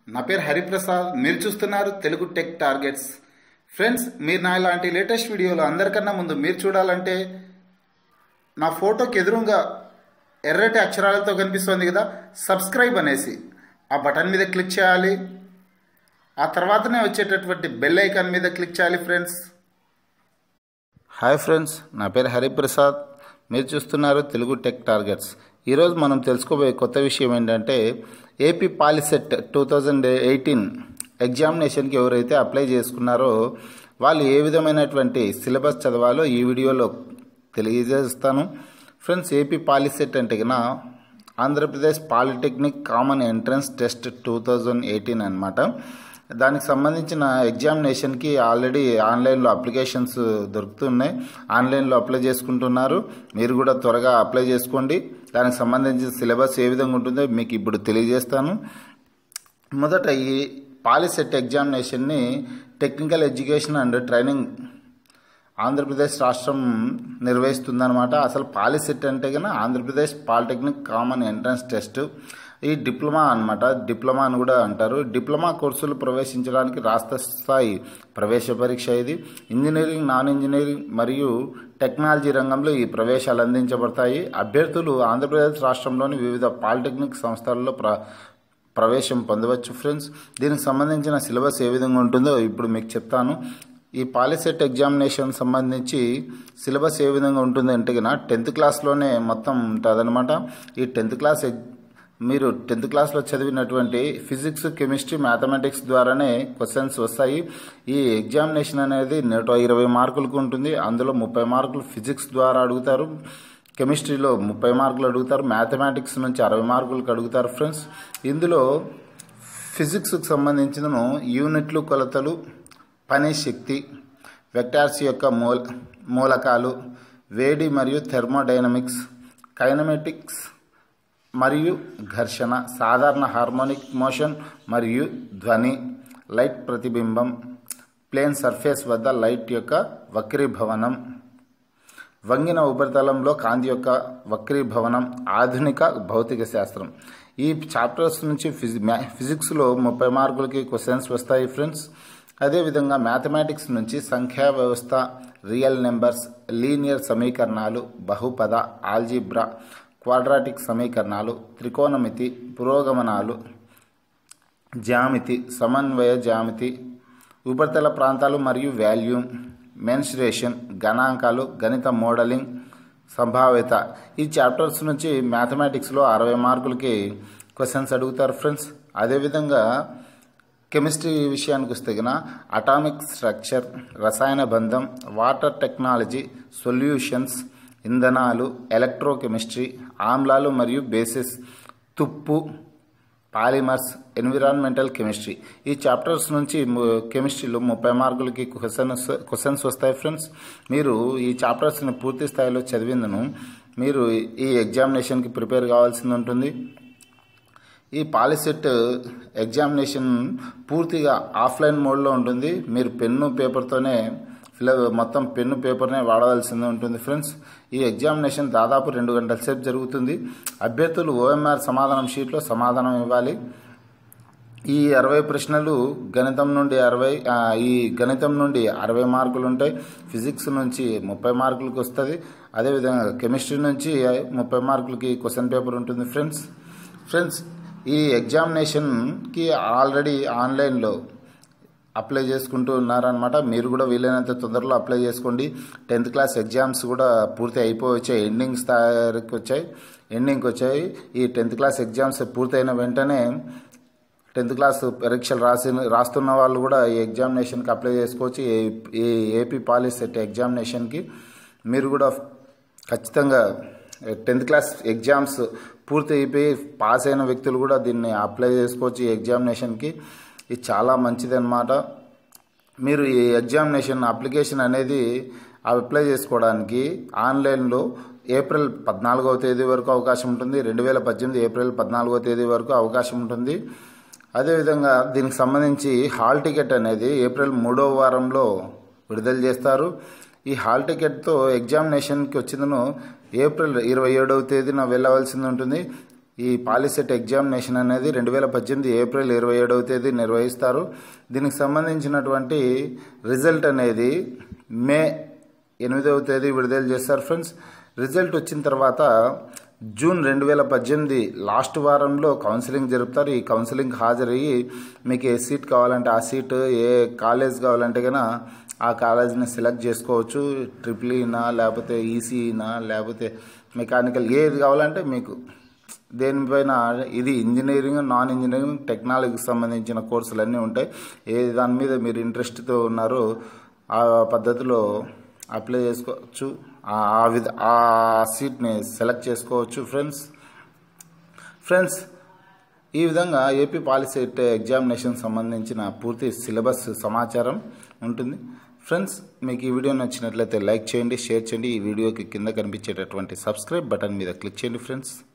నా పేరు హరిప్రసాద్ మీరు చూస్తున్నారు తెలుగు టెక్ టార్గెట్స్ ఫ్రెండ్స్ మీరు నా ఇలాంటి లేటెస్ట్ వీడియోలు అందరికన్నా ముందు మీరు చూడాలంటే నా ఫోటోకి ఎదురుగా ఎర్రటి అక్షరాలతో కనిపిస్తుంది కదా సబ్స్క్రైబ్ అనేసి ఆ బటన్ మీద క్లిక్ చేయాలి ఆ తర్వాతనే వచ్చేటటువంటి బెల్ ఐకాన్ మీద క్లిక్ చేయాలి ఫ్రెండ్స్ హాయ్ ఫ్రెండ్స్ నా పేరు హరిప్రసాద్ మీరు చూస్తున్నారు తెలుగు టెక్ టార్గెట్స్ ఈరోజు మనం తెలుసుకోబోయే కొత్త విషయం ఏంటంటే AP POLYCET two thousand eighteen ఎగ్జామినేషన్కి ఎవరైతే అప్లై చేసుకున్నారో వాళ్ళు ఏ విధమైనటువంటి సిలబస్ చదవాలో ఈ వీడియోలో తెలియజేస్తాను ఫ్రెండ్స్ ఏపీ పాలిసెట్ అంటే కన్నా Andhra Pradesh polytechnic common entrance test two thousand eighteen అనమాట దానికి సంబంధించిన ఎగ్జామినేషన్కి ఆల్రెడీ ఆన్లైన్లో అప్లికేషన్స్ దొరుకుతున్నాయి ఆన్లైన్లో అప్లై చేసుకుంటున్నారు మీరు కూడా త్వరగా అప్లై చేసుకోండి దానికి సంబంధించిన సిలబస్ ఏ విధంగా ఉంటుందో మీకు ఇప్పుడు తెలియజేస్తాను మొదట ఈ పాలిసెట్ ఎగ్జామినేషన్ని technical education and training Andhra Pradesh రాష్ట్రం నిర్వహిస్తుందన్నమాట అసలు పాలిసెట్ అంటే కన్నా Andhra Pradesh polytechnic common entrance test ఈ డిప్లొమా అనమాట డిప్లొమా అని కూడా అంటారు డిప్లొమా కోర్సులు ప్రవేశించడానికి రాష్ట్ర స్థాయి ప్రవేశ పరీక్ష ఇది ఇంజనీరింగ్ నాన్ ఇంజనీరింగ్ మరియు టెక్నాలజీ రంగంలో ఈ ప్రవేశాలు అందించబడతాయి అభ్యర్థులు ఆంధ్రప్రదేశ్ రాష్ట్రంలోని వివిధ పాలిటెక్నిక్ సంస్థలలో ప్ర ప్రవేశం పొందవచ్చు ఫ్రెండ్స్ దీనికి సంబంధించిన సిలబస్ ఏ విధంగా ఉంటుందో ఇప్పుడు మీకు చెప్తాను ఈ పాలిసెట్ ఎగ్జామినేషన్ సంబంధించి సిలబస్ ఏ విధంగా ఉంటుంది అంటే కన్నా టెన్త్ క్లాస్లోనే మొత్తం ఉంటుందన్నమాట ఈ టెన్త్ క్లాస్ మీరు టెన్త్ క్లాస్లో చదివినటువంటి ఫిజిక్స్ కెమిస్ట్రీ మ్యాథమెటిక్స్ ద్వారానే క్వశ్చన్స్ వస్తాయి ఈ ఎగ్జామినేషన్ అనేది నూట ఇరవై మార్కులకు ఉంటుంది అందులో ముప్పై మార్కులు ఫిజిక్స్ ద్వారా అడుగుతారు కెమిస్ట్రీలో ముప్పై మార్కులు అడుగుతారు మ్యాథమెటిక్స్ నుంచి అరవై మార్కులకు అడుగుతారు ఫ్రెండ్స్ ఇందులో ఫిజిక్స్కి సంబంధించిన యూనిట్లు కొలతలు పని శక్తి వెక్టార్స్ యొక్క మూల మూలకాలు వేడి మరియు థెర్మోడైనమిక్స్ కైనమెటిక్స్ మరియు ఘర్షణ సాధారణ హార్మోనిక్ మోషన్ మరియు ధ్వని లైట్ ప్రతిబింబం ప్లేన్ సర్ఫేస్ వద్ద లైట్ యొక్క వక్రీభవనం వంగిన ఉపరితలంలో కాంతి యొక్క వక్రీభవనం ఆధునిక భౌతిక శాస్త్రం ఈ చాప్టర్స్ నుంచి ఫిజి ఫిజిక్స్లో ముప్పై మార్కులకి క్వశ్చన్స్ వస్తాయి ఫ్రెండ్స్ అదేవిధంగా మ్యాథమెటిక్స్ నుంచి సంఖ్యా వ్యవస్థ రియల్ నెంబర్స్ లీనియర్ సమీకరణాలు బహుపద ఆల్జీబ్రా క్వాడ్రాటిక్ సమీకరణాలు త్రికోణమితి పురోగమనాలు జామితి సమన్వయ జామితి ఉపరితల ప్రాంతాలు మరియు వాల్యూమ్ మెన్సురేషన్ గణాంకాలు గణిత మోడలింగ్ సంభావ్యత ఈ చాప్టర్స్ నుంచి మ్యాథమెటిక్స్లో అరవై మార్కులకి క్వశ్చన్స్ అడుగుతారు ఫ్రెండ్స్ అదేవిధంగా కెమిస్ట్రీ విషయానికి వస్తే కనుక అటామిక్ స్ట్రక్చర్ రసాయన బంధం వాటర్ టెక్నాలజీ సొల్యూషన్స్ ఇంధనాలు ఎలక్ట్రోకెమిస్ట్రీ ఆమ్లాలు మరియు బేసిస్ తుప్పు పాలిమర్స్ ఎన్విరాన్మెంటల్ కెమిస్ట్రీ ఈ చాప్టర్స్ నుంచి కెమిస్ట్రీలో ముప్పై మార్కులకి క్వశ్చన్స్ క్వశ్చన్స్ వస్తాయి ఫ్రెండ్స్ మీరు ఈ చాప్టర్స్ని పూర్తి స్థాయిలో చదివిందను మీరు ఈ ఎగ్జామినేషన్కి ప్రిపేర్ కావాల్సి ఉంటుంది ఈ పాలిసెట్ ఎగ్జామినేషన్ పూర్తిగా ఆఫ్లైన్ మోడ్లో ఉంటుంది మీరు పెన్ను పేపర్తోనే ఫిల్ మొత్తం పెన్ను పేపర్నే వాడవలసింది ఉంటుంది ఫ్రెండ్స్ ఈ ఎగ్జామినేషన్ దాదాపు రెండు గంటల సేపు జరుగుతుంది అభ్యర్థులు ఓఎంఆర్ సమాధానం షీట్లో సమాధానం ఇవ్వాలి ఈ అరవై ప్రశ్నలు గణితం నుండి అరవై ఈ గణితం నుండి అరవై మార్కులు ఉంటాయి ఫిజిక్స్ నుంచి ముప్పై మార్కులకి వస్తుంది అదేవిధంగా కెమిస్ట్రీ నుంచి ముప్పై మార్కులకి క్వశ్చన్ పేపర్ ఉంటుంది ఫ్రెండ్స్ ఫ్రెండ్స్ ఈ ఎగ్జామినేషన్కి ఆల్రెడీ ఆన్లైన్లో అప్లై చేసుకుంటూ ఉన్నారనమాట మీరు కూడా వీలైనంత తొందరలో అప్లై చేసుకోండి టెన్త్ క్లాస్ ఎగ్జామ్స్ కూడా పూర్తి అయిపోయి వచ్చాయి ఎండింగ్ స్థాయికి వచ్చాయి ఎండింగ్కి వచ్చాయి ఈ టెన్త్ క్లాస్ ఎగ్జామ్స్ పూర్తయిన వెంటనే టెన్త్ క్లాస్ పరీక్షలు రాసి రాస్తున్న వాళ్ళు కూడా ఈ ఎగ్జామినేషన్కి అప్లై చేసుకోవచ్చు ఈ ఏపీ పాలిసెట్ ఎగ్జామినేషన్కి మీరు కూడా ఖచ్చితంగా టెన్త్ క్లాస్ ఎగ్జామ్స్ పూర్తి అయిపోయి పాస్ అయిన వ్యక్తులు కూడా దీన్ని అప్లై చేసుకోవచ్చు ఈ ఎగ్జామినేషన్కి ఇది చాలా మంచిది అనమాట మీరు ఈ ఎగ్జామినేషన్ అప్లికేషన్ అనేది అప్లై చేసుకోవడానికి ఆన్లైన్లో ఏప్రిల్ పద్నాలుగవ తేదీ వరకు అవకాశం ఉంటుంది రెండు వేల పద్దెనిమిది ఏప్రిల్ పద్నాలుగవ తేదీ వరకు అవకాశం ఉంటుంది అదేవిధంగా దీనికి సంబంధించి హాల్ టికెట్ అనేది ఏప్రిల్ మూడవ వారంలో విడుదల చేస్తారు ఈ హాల్ టికెట్తో ఎగ్జామినేషన్కి వచ్చిందను ఏప్రిల్ ఇరవై ఏడవ తేదీన వెళ్ళవలసింది ఉంటుంది ఈ పాలిసెట్ ఎగ్జామినేషన్ అనేది రెండు వేల పద్దెనిమిది ఏప్రిల్ ఇరవై ఏడవ తేదీ నిర్వహిస్తారు దీనికి సంబంధించినటువంటి రిజల్ట్ అనేది మే ఎనిమిదవ తేదీ విడుదల చేస్తారు ఫ్రెండ్స్ రిజల్ట్ వచ్చిన తర్వాత జూన్ రెండు వేల పద్దెనిమిది లాస్ట్ వారంలో కౌన్సిలింగ్ జరుపుతారు ఈ కౌన్సిలింగ్ హాజరయ్యి మీకు ఏ సీట్ కావాలంటే ఆ సీట్ ఏ కాలేజ్ కావాలంటే కనుక ఆ కాలేజ్ని సెలెక్ట్ చేసుకోవచ్చు ట్రిపుల్ ఈనా లేకపోతే ఈసీఈనా లేకపోతే మెకానికల్ ఏది కావాలంటే మీకు దేనిపైన ఇది ఇంజనీరింగ్ నాన్ ఇంజనీరింగ్ టెక్నాలజీకి సంబంధించిన కోర్సులు అన్నీ ఉంటాయి ఏ దాని మీద మీరు ఇంట్రెస్ట్తో ఉన్నారో ఆ పద్ధతిలో అప్లై చేసుకోవచ్చు ఆ విధ ఆ సీట్ని సెలెక్ట్ చేసుకోవచ్చు ఫ్రెండ్స్ ఫ్రెండ్స్ ఈ విధంగా ఏపీ పాలిసెట్ ఎగ్జామినేషన్ సంబంధించిన పూర్తి సిలబస్ సమాచారం ఉంటుంది ఫ్రెండ్స్ మీకు ఈ వీడియో నచ్చినట్లయితే లైక్ చేయండి షేర్ చేయండి ఈ వీడియోకి కింద కనిపించేటటువంటి సబ్స్క్రైబ్ బటన్ మీద క్లిక్ చేయండి ఫ్రెండ్స్